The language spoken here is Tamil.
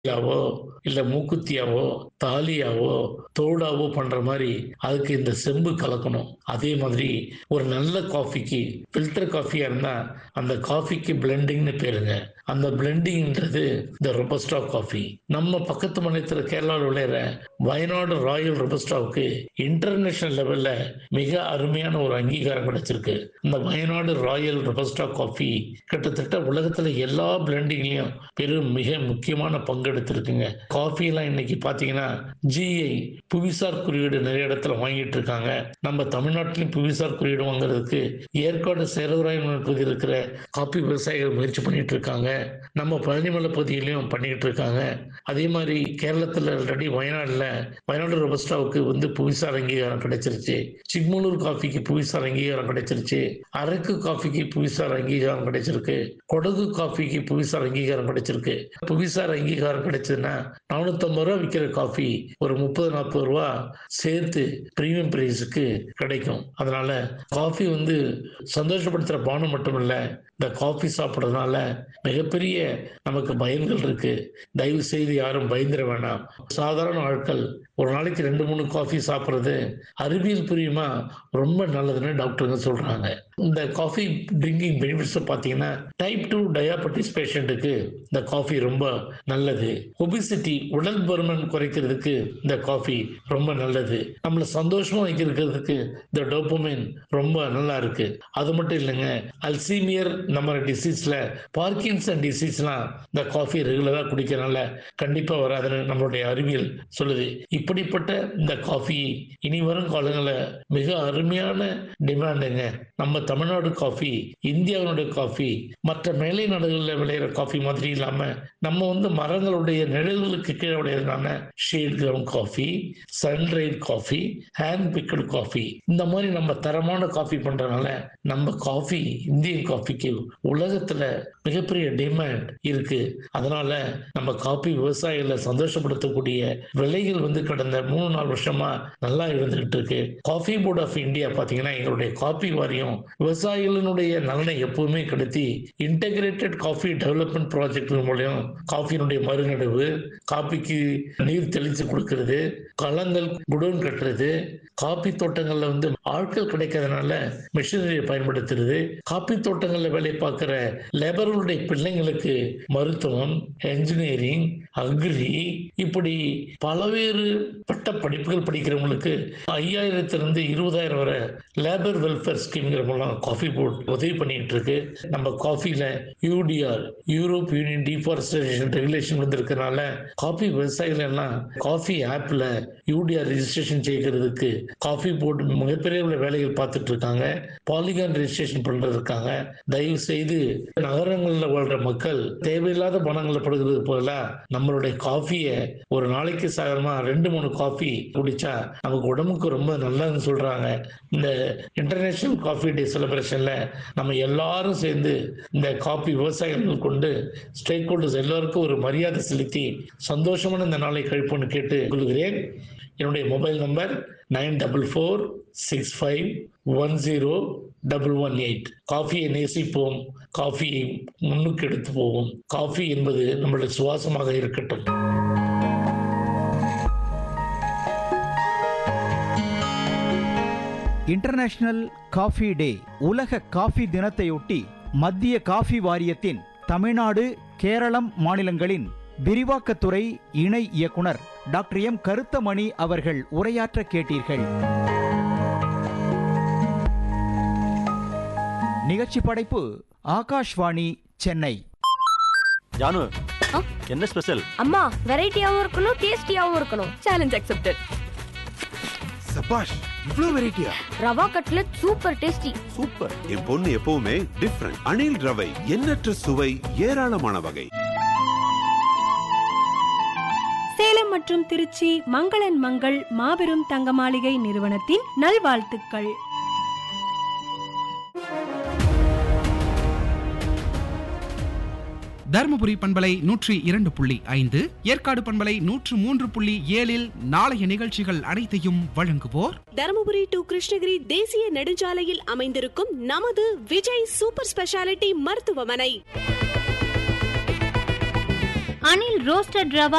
யாவோ இல்ல மூக்குத்தியாவோ தாலியாவோ தோடாவோ பண்ற மாதிரி அதுக்கு இந்த செம்பு கலக்கணும் அதே மாதிரி ஒரு நல்ல காஃபிக்கு ஃபில்டர் காஃபியா இருந்தா அந்த காஃபிக்கு பிளெண்டிங்னு பேருங்க அந்த பிளெண்டிங்ன்றது இந்த ரொபஸ்டா காஃபி நம்ம பக்கத்து மாநிலத்தில் கேரளாவில் விளையிற வயநாடு ராயல் ரொபஸ்டாவுக்கு இன்டர்நேஷனல் லெவல்ல மிக அருமையான ஒரு அங்கீகாரம் கிடைச்சிருக்கு இந்த வயநாடு ராயல் ரொபஸ்டா காஃபி கிட்டத்தட்ட உலகத்துல எல்லா பிளெண்டிங்லயும் பெரும் மிக முக்கியமான பங்கெடுத்திருக்குங்க காஃபி எல்லாம் இன்னைக்கு பாத்தீங்கன்னா ஜிஐ புவிசார் குறியீடு நிறைய இடத்துல வாங்கிட்டு இருக்காங்க நம்ம தமிழ்நாட்டிலும் புவிசார் குறியீடு வாங்குறதுக்கு ஏற்காடு சேரதுராயன் பகுதியில் இருக்கிற காப்பி விவசாயிகள் முயற்சி பண்ணிட்டு இருக்காங்க நம்ம பழனிமலை பகுதியிலையும் பண்ணிட்டு இருக்காங்க அதே மாதிரி கேரளத்துல ஆல்ரெடி வயநாடுல வயநாடு ரொபஸ்டாவுக்கு வந்து புவிசார் அங்கீகாரம் கிடைச்சிருச்சு சிக்மலூர் காஃபிக்கு புவிசார் அங்கீகாரம் கிடைச்சிருச்சு அரக்கு காஃபிக்கு புவிசார் அங்கீகாரம் கிடைச்சிருக்கு கொடகு காஃபிக்கு புவிசார் அங்கீகாரம் கிடைச்சிருக்கு புவிசார் அங்கீகாரம் கிடைச்சதுன்னா நானூத்தம்பது ரூபா விற்கிற காஃபி ஒரு முப்பது நாற்பது ரூபா சேர்த்து பிரீமியம் பிரைஸுக்கு கிடைக்கும் அதனால காஃபி வந்து சந்தோஷப்படுத்துற பானம் மட்டும் இல்ல இந்த காஃபி சாப்பிட்றதுனால மிகப்பெரிய நமக்கு பயன்கள் இருக்கு தயவு செய்து யாரும் பயந்துட வேண்டாம் சாதாரண ஆட்கள் ஒரு நாளைக்கு ரெண்டு மூணு காஃபி சாப்பிட்றது அறிவியல் புரியுமா ரொம்ப நல்லதுன்னு டாக்டருங்க சொல்றாங்க இந்த காஃபி ட்ரிங்கிங் பெனிஃபிட்ஸ் பார்த்தீங்கன்னா டைப் டூ டயாபட்டிஸ் பேஷண்ட்டுக்கு இந்த காஃபி ரொம்ப நல்லது ஒபிசிட்டி உடல் பருமன் குறைக்கிறதுக்கு இந்த காஃபி ரொம்ப நல்லது நம்மளை சந்தோஷமா வைக்கிறதுக்கு இந்த டோப்பமைன் ரொம்ப நல்லா இருக்கு அது மட்டும் இல்லைங்க அல்சீமியர் நம்ம டிசீஸ்ல பார்க்கின்சன் டிசீஸ்லாம் இந்த காஃபி ரெகுலரா குடிக்கிறனால கண்டிப்பா வராதுன்னு நம்மளுடைய அறிவியல் சொல்லுது இப்படிப்பட்ட இந்த காஃபி இனி வரும் காலங்களில் மிக அருமையான டிமாண்டுங்க நம்ம தமிழ்நாடு காஃபி இந்தியாவினுடைய காஃபி மற்ற மேலை நாடுகளில் விளையிற காஃபி மாதிரி இல்லாம நம்ம வந்து மரங்களுடைய நிழல்களுக்கு கீழே விளையிறதுனால shade grown coffee sun dried coffee hand picked coffee இந்த மாதிரி நம்ம தரமான காஃபி பண்றதுனால நம்ம காஃபி இந்தியன் காஃபிக்கு உலகத்துல மிகப்பெரிய டிமாண்ட் இருக்கு அதனால நம்ம காஃபி விவசாயிகளை சந்தோஷப்படுத்தக்கூடிய விலைகள் வந்து கடந்த மூணு நாலு வருஷமா நல்லா இருந்துகிட்டு இருக்கு காஃபி போர்ட் ஆஃப் இந்தியா பாத்தீங்கன்னா எங்களுடைய காஃபி வாரியம் விவசாயிகளினுடைய நலனை எப்பவுமே கடத்தி இன்டகிரேட்டட் காஃபி டெவலப்மெண்ட் ப்ராஜெக்ட் மூலியம் காஃபியினுடைய மறுநடவு காபிக்கு நீர் தெளித்து கொடுக்கறது களங்கள் குடோன் கட்டுறது காபி தோட்டங்கள்ல வந்து ஆட்கள் கிடைக்காதனால மிஷினரியை பயன்படுத்துறது காபி தோட்டங்கள்ல வேலை பார்க்கிற லேபர்களுடைய பிள்ளைங்களுக்கு மருத்துவம் என்ஜினியரிங் அக்ரி இப்படி பலவேறு பட்ட படிப்புகள் படிக்கிறவங்களுக்கு ஐயாயிரத்திலிருந்து இருபதாயிரம் வரை லேபர் வெல்ஃபேர் ஸ்கீம்ங்கிற மூலம் காஃபி போர்ட் உதவி பண்ணிட்டு இருக்கு நம்ம காஃபில UDR Europe union deforestation regulation வந்திருக்கனால காஃபி விவசாயிகள் எல்லாம் காஃபி ஆப்ல யூடிஆர் ரெஜிஸ்ட்ரேஷன் செய்கிறதுக்கு காஃபி போர்டு மிகப்பெரிய அளவுல வேலைகள் பார்த்துட்டு இருக்காங்க பாலிகான் ரெஜிஸ்ட்ரேஷன் பண்றது இருக்காங்க தயவு செய்து நகரங்கள்ல வாழ்ற மக்கள் தேவையில்லாத பணங்களை படுகிறது போல நம்மளுடைய காஃபியை ஒரு நாளைக்கு சாதாரணமா ரெண்டு மூணு காஃபி குடிச்சா நமக்கு உடம்புக்கு ரொம்ப நல்லதுன்னு சொல்றாங்க இந்த இன்டர்நேஷனல் காஃபி டே செலிப்ரேஷன்ல நம்ம எல்லாரும் சேர்ந்து இந்த காஃபி விவசாயிகள் கொண்டு ஸ்டேக் ஹோல்டர்ஸ் எல்லாருக்கும் ஒரு மரியாதை செலுத்தி சந்தோஷமான இந்த நாளை கழிப்புன்னு கேட்டு கொள்கிறேன் என்னுடைய mobile number nine double four six five one zero double one eight காஃபியை நேசிப்போம் காஃபியை முன்னுக்கு எடுத்து போவோம் காஃபி என்பது நம்மளுடைய சுவாசமாக இருக்கட்டும் இன்டர்நேஷனல் காஃபி டே உலக காஃபி தினத்தையொட்டி மத்திய காஃபி வாரியத்தின் தமிழ்நாடு கேரளம் மாநிலங்களின் விரிவாக்கத்துறை இணை இயக்குனர் டாக்டர் எம் கருத்தமணி அவர்கள் உரையாற்ற கேட்டீர்கள் நிகழ்ச்சி படைப்பு ஆகாஷ்வாணி சென்னை ஜானு ஆ? என்ன ஸ்பெஷல் அம்மா வெரைட்டியாவும் இருக்கணும் டேஸ்டியாவும் இருக்கணும் சேலஞ்ச் அக்செப்டட் சபாஷ் இவ்ளோ வெரைட்டியா rava cutlet super tasty super என் பொண்ணு எப்பவுமே டிஃப்ரெண்ட் அணில் ரவை எண்ணற்ற சுவை ஏராளமான வகை சேலம் மற்றும் திருச்சி மங்களன் மங்கள் மாபெரும் தங்க மாளிகை நிறுவனத்தின் நல்வாழ்த்துக்கள் தருமபுரி பண்பலை நூற்றி இரண்டு புள்ளி ஐந்து ஏற்காடு பண்பலை நூற்று மூன்று புள்ளி ஏழில் நாளைய நிகழ்ச்சிகள் அனைத்தையும் வழங்குவோர் தருமபுரி டு கிருஷ்ணகிரி தேசிய நெடுஞ்சாலையில் அமைந்திருக்கும் நமது விஜய் சூப்பர் ஸ்பெஷாலிட்டி மருத்துவமனை அனில் ரோஸ்டட் ரவா